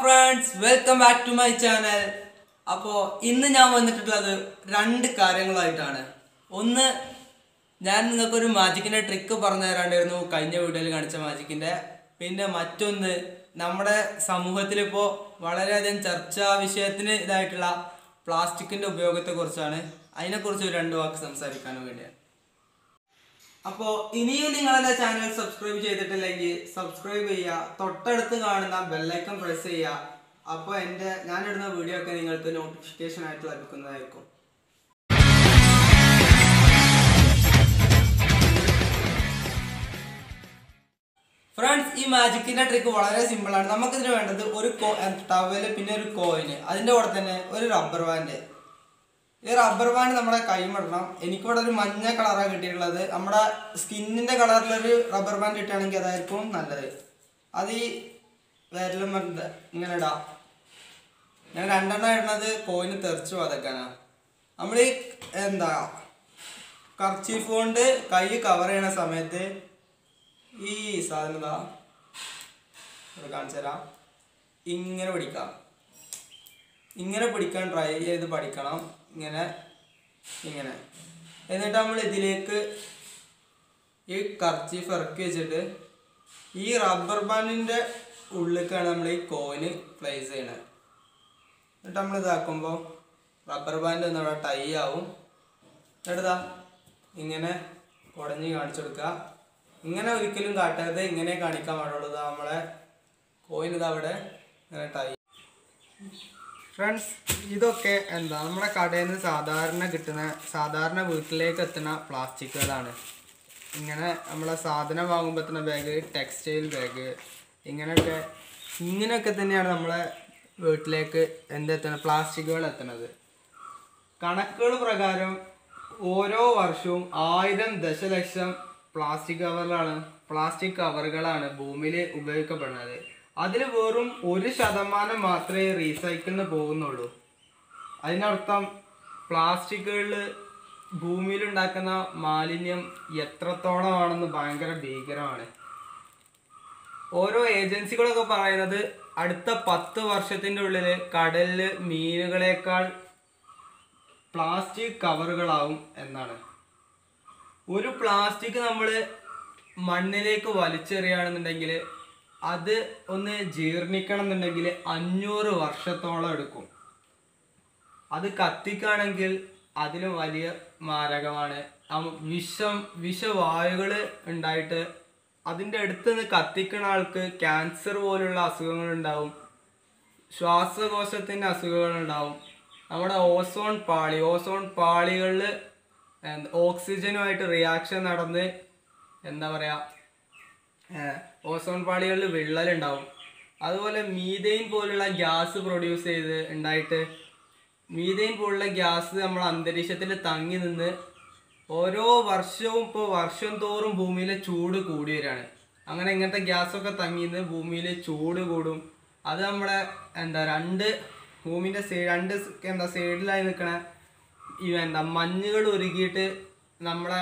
Friends welcome back to my channel അപ്പോൾ ഇന്ന് ഞാൻ വന്നിട്ടുള്ളത് രണ്ട് കാര്യങ്ങളായിട്ടാണ് ഒന്ന് ഞാൻ നിങ്ങൾക്കൊരു മാജിക്കിൻ്റെ ട്രിക്ക് പറഞ്ഞു തരാണ്ടായിരുന്നു കഴിഞ്ഞ വീഡിയോയിൽ കാണിച്ച മാജിക്കിൻ്റെ പിന്നെ മറ്റൊന്ന് നമ്മുടെ സമൂഹത്തിൽ ഇപ്പോൾ വളരെയധികം ചർച്ചാ വിഷയത്തിന് ഇതായിട്ടുള്ള പ്ലാസ്റ്റിക്കിൻ്റെ ഉപയോഗത്തെക്കുറിച്ചാണ് അതിനെക്കുറിച്ച് ഒരു രണ്ട് വാക്ക് സംസാരിക്കാനും വേണ്ടിയാണ് അപ്പോൾ ഇനിയും നിങ്ങൾ എൻ്റെ ചാനൽ സബ്സ്ക്രൈബ് ചെയ്തിട്ടില്ലെങ്കിൽ സബ്സ്ക്രൈബ് ചെയ്യുക തൊട്ടടുത്ത് കാണുന്ന ബെല്ലൈക്കൺ പ്രസ് ചെയ്യുക അപ്പോൾ എൻ്റെ ഞാനിടുന്ന വീഡിയോ ഒക്കെ നിങ്ങൾക്ക് നോട്ടിഫിക്കേഷൻ ആയിട്ട് ലഭിക്കുന്നതായിരിക്കും ഫ്രണ്ട്സ് ഈ മാജിക്കിന്റെ ട്രിക്ക് വളരെ സിമ്പിൾ ആണ് നമുക്കിതിന് വേണ്ടത് ഒരു ടവല് പിന്നെ ഒരു കോയിന് അതിന്റെ കൂടെ തന്നെ ഒരു റബ്ബർ ബാൻഡ് ഈ റബ്ബർ ബാൻഡ് നമ്മുടെ കൈമിടണം എനിക്കിവിടെ ഒരു മഞ്ഞ കളറാണ് കിട്ടിയിട്ടുള്ളത് നമ്മുടെ സ്കിന്നിന്റെ കളറിലൊരു റബ്ബർ ബാൻഡ് ഇട്ടുകയാണെങ്കിൽ അതായിരിക്കും നല്ലത് അത് ഈ വിരലും മറ്റേ ഇങ്ങനെ ഇടാം ഞാൻ രണ്ടെണ്ണം ഇടുന്നത് കോയിന് തെറിച്ചു പതക്കാനാണ് നമ്മൾ ഈ എന്താ കർച്ചീഫ് കൊണ്ട് കൈ കവർ ചെയ്യണ സമയത്ത് ഈ സാധനം ഇതാ ഇവിടെ കാണിച്ചു തരാം ഇങ്ങനെ പിടിക്കാം ഇങ്ങനെ പിടിക്കാൻ ട്രൈ ചെയ്ത് പഠിക്കണം ഇങ്ങനെ ഇങ്ങനെ എന്നിട്ട് നമ്മൾ ഇതിലേക്ക് ഈ കർച്ചീഫ് ഇറക്കി വെച്ചിട്ട് ഈ റബ്ബർ ബാൻഡിൻ്റെ ഉള്ളിലേക്കാണ് നമ്മൾ ഈ കോയിന് പ്ലേസ് ചെയ്യണത് എന്നിട്ട് നമ്മൾ ഇതാക്കുമ്പോൾ റബ്ബർ ബാൻഡ് ഒന്ന് അവിടെ ടൈ ആവും എന്നിട്ടാ ഇങ്ങനെ കുടഞ്ഞ് കാണിച്ചു കൊടുക്കുക ഇങ്ങനെ ഒരിക്കലും കാട്ടരുത് ഇങ്ങനെ കാണിക്കാൻ പാടുള്ളൂ ഇതാ നമ്മളെ കോയിൻ ഇതാ അവിടെ ഇങ്ങനെ ടൈ ഫ്രണ്ട്സ് ഇതൊക്കെ എന്താ നമ്മുടെ കടയിൽ നിന്ന് സാധാരണ കിട്ടുന്ന സാധാരണ വീട്ടിലേക്ക് എത്തുന്ന പ്ലാസ്റ്റിക്കുകളാണ് ഇങ്ങനെ നമ്മളെ സാധനം വാങ്ങുമ്പോൾ എത്തുന്ന ബാഗ് ടെക്സ്റ്റൈൽ ബാഗ് ഇങ്ങനെയൊക്കെ ഇങ്ങനെയൊക്കെ തന്നെയാണ് നമ്മളെ വീട്ടിലേക്ക് എന്തെത്തുന്നത് പ്ലാസ്റ്റിക്കുകൾ എത്തുന്നത് കണക്കുകൾ പ്രകാരം ഓരോ വർഷവും ആയിരം ദശലക്ഷം പ്ലാസ്റ്റിക് കവറുകളാണ് പ്ലാസ്റ്റിക് കവറുകളാണ് ഭൂമിയിൽ ഉപയോഗിക്കപ്പെടുന്നത് അതിൽ വെറും ഒരു ശതമാനം മാത്രമേ റീസൈക്കിളിന് പോകുന്നുള്ളൂ അതിനർത്ഥം പ്ലാസ്റ്റിക്കുകളിൽ ഭൂമിയിൽ ഉണ്ടാക്കുന്ന മാലിന്യം എത്രത്തോളമാണെന്ന് ഭയങ്കര ഭീകരമാണ് ഓരോ ഏജൻസികളൊക്കെ പറയുന്നത് അടുത്ത പത്ത് വർഷത്തിൻ്റെ ഉള്ളിൽ കടലിൽ മീനുകളേക്കാൾ പ്ലാസ്റ്റിക് കവറുകളാവും എന്നാണ് ഒരു പ്ലാസ്റ്റിക് നമ്മൾ മണ്ണിലേക്ക് വലിച്ചെറിയുകയാണെന്നുണ്ടെങ്കിൽ അത് ഒന്ന് ജീർണിക്കണം എന്നുണ്ടെങ്കിൽ അഞ്ഞൂറ് വർഷത്തോളം എടുക്കും അത് കത്തിക്കുകയാണെങ്കിൽ അതിലും വലിയ മാരകമാണ് ആ വിഷം വിഷവായുകൾ ഉണ്ടായിട്ട് അതിൻ്റെ അടുത്ത് നിന്ന് കത്തിക്കുന്ന ആൾക്ക് ക്യാൻസർ പോലുള്ള അസുഖങ്ങൾ ഉണ്ടാവും ശ്വാസകോശത്തിൻ്റെ അസുഖങ്ങൾ ഉണ്ടാവും നമ്മുടെ ഓസോൺ പാളി ഓസോൺ പാളികളിൽ ഓക്സിജനുമായിട്ട് റിയാക്ഷൻ നടന്ന് എന്താ പറയുക ഓസോൺ പാളികളിൽ വിള്ളലുണ്ടാവും അതുപോലെ മീതെയിൻ പോലുള്ള ഗ്യാസ് പ്രൊഡ്യൂസ് ചെയ്ത് ഉണ്ടായിട്ട് മീതെയിൻ പോലുള്ള ഗ്യാസ് നമ്മൾ അന്തരീക്ഷത്തിൽ തങ്ങി നിന്ന് ഓരോ വർഷവും ഇപ്പോൾ വർഷം തോറും ഭൂമിയിലെ ചൂട് കൂടി വരികയാണ് അങ്ങനെ ഇങ്ങനത്തെ ഗ്യാസൊക്കെ തങ്ങി നിന്ന് ഭൂമിയിൽ ചൂട് കൂടും അത് നമ്മുടെ എന്താ രണ്ട് ഭൂമിൻ്റെ സൈഡ് രണ്ട് എന്താ സൈഡിലായി നിൽക്കണ ഈ എന്താ മഞ്ഞുകൾ ഉരുകിയിട്ട് നമ്മളെ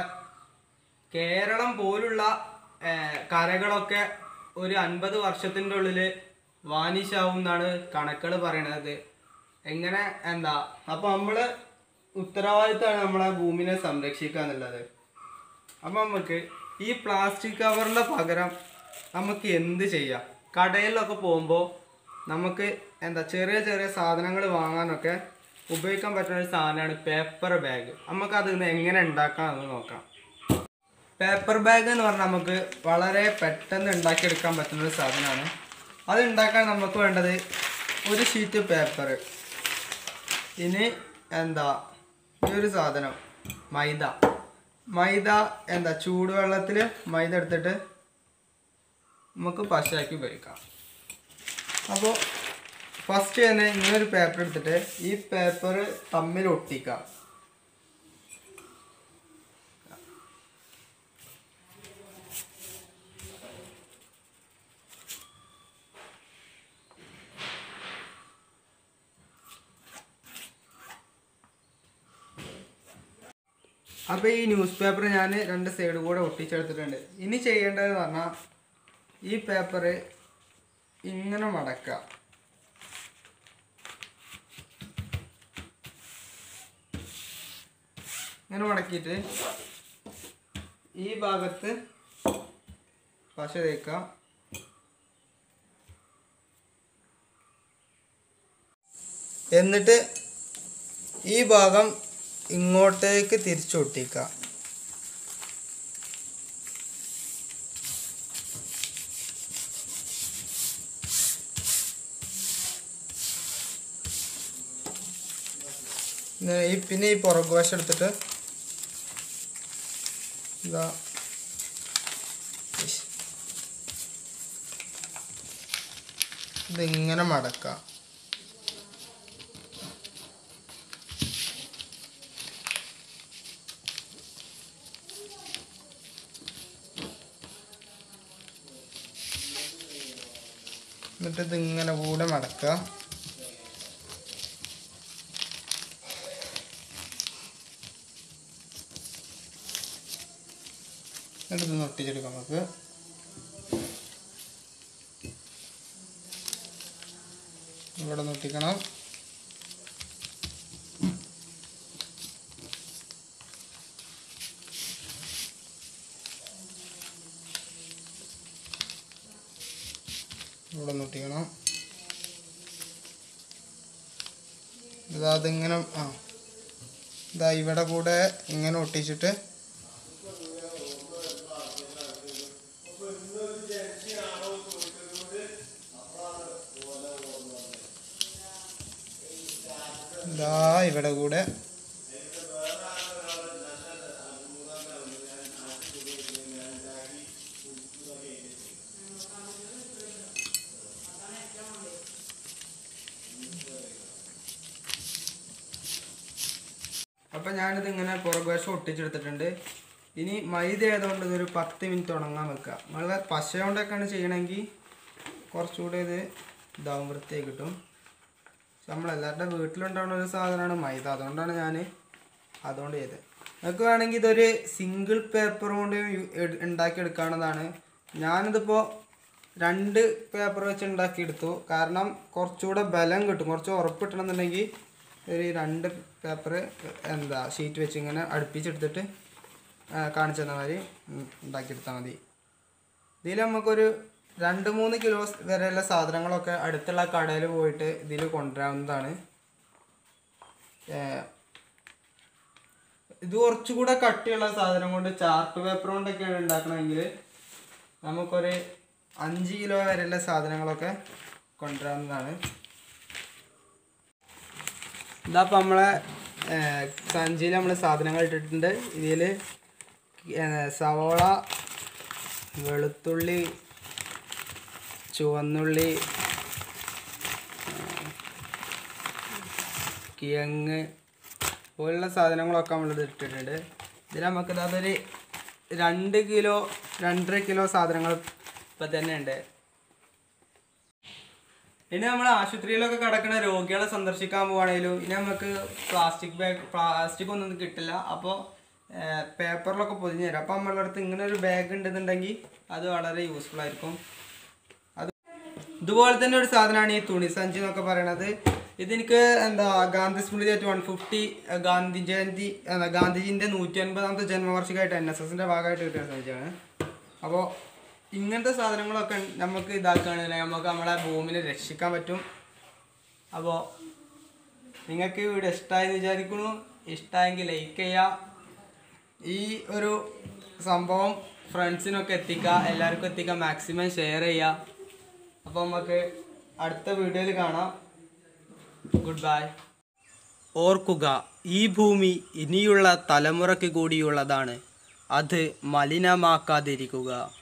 കേരളം പോലുള്ള കരകളൊക്കെ ഒരു അൻപത് വർഷത്തിൻ്റെ ഉള്ളിൽ വാനിഷാവും എന്നാണ് കണക്കുകൾ പറയണത് എങ്ങനെ എന്താ അപ്പോൾ നമ്മൾ ഉത്തരവാദിത്തമാണ് നമ്മളെ ഭൂമിനെ സംരക്ഷിക്കുക എന്നുള്ളത് അപ്പം നമുക്ക് ഈ പ്ലാസ്റ്റിക് കവറിൻ്റെ പകരം നമുക്ക് എന്ത് ചെയ്യാം കടയിലൊക്കെ പോകുമ്പോൾ നമുക്ക് എന്താ ചെറിയ ചെറിയ സാധനങ്ങൾ വാങ്ങാനൊക്കെ ഉപയോഗിക്കാൻ പറ്റുന്ന ഒരു സാധനമാണ് പേപ്പർ ബാഗ് നമുക്ക് അതിൽ നിന്ന് എങ്ങനെ ഉണ്ടാക്കാമെന്ന് നോക്കാം പേപ്പർ ബാഗ് എന്ന് പറഞ്ഞാൽ നമുക്ക് വളരെ പെട്ടെന്ന് ഉണ്ടാക്കിയെടുക്കാൻ പറ്റുന്ന ഒരു സാധനമാണ് അത് ഉണ്ടാക്കാൻ നമുക്ക് വേണ്ടത് ഒരു ഷീറ്റ് പേപ്പർ ഇനി എന്താ ഈ ഒരു സാധനം മൈദ മൈദ എന്താ ചൂടുവെള്ളത്തിൽ മൈദ എടുത്തിട്ട് നമുക്ക് പശയാക്കി ഉപയോഗിക്കാം അപ്പോൾ ഫസ്റ്റ് തന്നെ ഇങ്ങനെ ഒരു പേപ്പർ എടുത്തിട്ട് ഈ പേപ്പർ തമ്മിൽ ഒട്ടിക്കാം അപ്പോൾ ഈ ന്യൂസ് പേപ്പർ ഞാൻ രണ്ട് സൈഡ് കൂടെ ഒട്ടിച്ചെടുത്തിട്ടുണ്ട് ഇനി ചെയ്യേണ്ടതെന്ന് പറഞ്ഞാൽ ഈ പേപ്പർ ഇങ്ങനെ മടക്കുക ഇങ്ങനെ മടക്കിയിട്ട് ഈ ഭാഗത്ത് പശ തേക്കാം എന്നിട്ട് ഈ ഭാഗം ഇങ്ങോട്ടേക്ക് തിരിച്ചൊട്ടിക്കാം പിന്നെ ഈ പിന്നെ ഈ പുറകു വശം എടുത്തിട്ട് ഇതാ ഇഷ്. ഇതിങ്ങനെ മടക്കാം എന്നിട്ട് ഇതിങ്ങനെ കൂടെ മടക്കുക എന്നിട്ട് ഇത് ഒട്ടിച്ചെടുക്കാം നമുക്ക് ഇവിടെ ഒട്ടിക്കണം ഇവിടെ ഒട്ടിക്കണം ഇതാ അതിങ്ങനെ ആ ഇതാ ഇവിടെ കൂടെ ഇങ്ങനെ ഒട്ടിച്ചിട്ട് ഇതാ ഇവിടെ കൂടെ അപ്പം ഞാനിത് ഇങ്ങനെ പുറകുവശം ഒട്ടിച്ചെടുത്തിട്ടുണ്ട് ഇനി മൈദ ആയതുകൊണ്ട് ഇതൊരു പത്ത് മിനിറ്റ് ഉണങ്ങാൻ വെക്കുക നമ്മൾ പശ കൊണ്ടൊക്കെയാണ് ചെയ്യണമെങ്കിൽ കുറച്ചുകൂടെ ഇത് ഇതാവും വൃത്തിയായി കിട്ടും പക്ഷെ നമ്മളെല്ലാവരുടെ വീട്ടിലുണ്ടാവുന്ന ഒരു സാധനമാണ് മൈദ അതുകൊണ്ടാണ് ഞാൻ അതുകൊണ്ട് ചെയ്തത് നിങ്ങൾക്ക് വേണമെങ്കിൽ ഇതൊരു സിംഗിൾ പേപ്പർ കൊണ്ട് യു- എട്- ഉണ്ടാക്കിയെടുക്കാവുന്നതാണ് ഞാനിതിപ്പോൾ രണ്ട് പേപ്പർ വെച്ച് ഉണ്ടാക്കിയെടുത്തു കാരണം കുറച്ചുകൂടെ ബലം കിട്ടും കുറച്ച് ഉറപ്പ് കിട്ടണമെന്നുണ്ടെങ്കിൽ ഒരു രണ്ട് പേപ്പർ എന്താ ഷീറ്റ് വെച്ച് ഇങ്ങനെ അടുപ്പിച്ചെടുത്തിട്ട് ആ, കാണിച്ചു തന്ന മാതിരി ഉം, ഉണ്ടാക്കിയെടുത്താൽ മതി ഇതിൽ നമുക്കൊരു രണ്ട് മൂന്ന് കിലോ വരെയുള്ള സാധനങ്ങളൊക്കെ അടുത്തുള്ള കടയിൽ പോയിട്ട് ഇതിൽ കൊണ്ടുവരാവുന്നതാണ് ഏഹ് ഇത് കുറച്ചുകൂടെ കട്ടിയുള്ള സാധനം കൊണ്ട് ചാർട്ട് പേപ്പർ കൊണ്ടൊക്കെയാണ് ഉണ്ടാക്കണമെങ്കിൽ നമുക്കൊരു അഞ്ച് കിലോ വരെയുള്ള സാധനങ്ങളൊക്കെ കൊണ്ടുവരാവുന്നതാണ് ഇതപ്പോൾ നമ്മളെ സഞ്ചിയിൽ നമ്മൾ സാധനങ്ങൾ ഇട്ടിട്ടുണ്ട് ഇതിൽ സവോള വെളുത്തുള്ളി ചുവന്നുള്ളി കിഴങ്ങ് പോലുള്ള സാധനങ്ങളൊക്കെ നമ്മൾ ഇട്ടിട്ടുണ്ട് ഇതിൽ നമുക്ക് അതൊരു രണ്ട് കിലോ രണ്ടര കിലോ സാധനങ്ങൾ ഇപ്പം തന്നെ ഉണ്ട് ഇനി നമ്മൾ ആശുപത്രിയിലൊക്കെ കിടക്കുന്ന രോഗികളെ സന്ദർശിക്കാൻ പോവാണെങ്കിലും ഇനി നമുക്ക് പ്ലാസ്റ്റിക് ബാഗ് പ്ലാസ്റ്റിക് ഒന്നും കിട്ടില്ല അപ്പോൾ പേപ്പറിലൊക്കെ പൊതിഞ്ഞ് തരാം അപ്പോൾ നമ്മളുടെ അടുത്ത് ഇങ്ങനെ ഒരു ബാഗ് ഉണ്ടെന്നുണ്ടെങ്കിൽ അത് വളരെ യൂസ്ഫുൾ ആയിരിക്കും അത് ഇതുപോലെ തന്നെ ഒരു സാധനമാണ് ഈ തുണി സഞ്ചി എന്നൊക്കെ പറയണത് ഇതെനിക്ക് എന്താ ഗാന്ധി സ്മൃതി വൺ ഫിഫ്റ്റി ഗാന്ധി ജയന്തി എന്താ ഗാന്ധിജിൻ്റെ നൂറ്റി അൻപതാമത്തെ ജന്മവാർഷികമായിട്ട് എൻ എസ് എസിൻ്റെ ഭാഗമായിട്ട് കിട്ടിയ സഞ്ചിയാണ് അപ്പോൾ ഇങ്ങനത്തെ സാധനങ്ങളൊക്കെ നമുക്ക് ഇതാക്കുകയാണെങ്കിൽ നമുക്ക് നമ്മളെ ഭൂമിനെ രക്ഷിക്കാൻ പറ്റും അപ്പോൾ നിങ്ങൾക്ക് ഈ വീഡിയോ ഇഷ്ടമായെന്ന് വിചാരിക്കുന്നു ഇഷ്ടമായെങ്കിൽ ലൈക്ക് ചെയ്യുക ഈ ഒരു സംഭവം ഫ്രണ്ട്സിനൊക്കെ എത്തിക്കുക എല്ലാവർക്കും എത്തിക്കുക മാക്സിമം ഷെയർ ചെയ്യുക അപ്പോൾ നമുക്ക് അടുത്ത വീഡിയോയിൽ കാണാം ഗുഡ് ബൈ ഓർക്കുക ഈ ഭൂമി ഇനിയുള്ള തലമുറയ്ക്ക് കൂടിയുള്ളതാണ് അത് മലിനമാക്കാതിരിക്കുക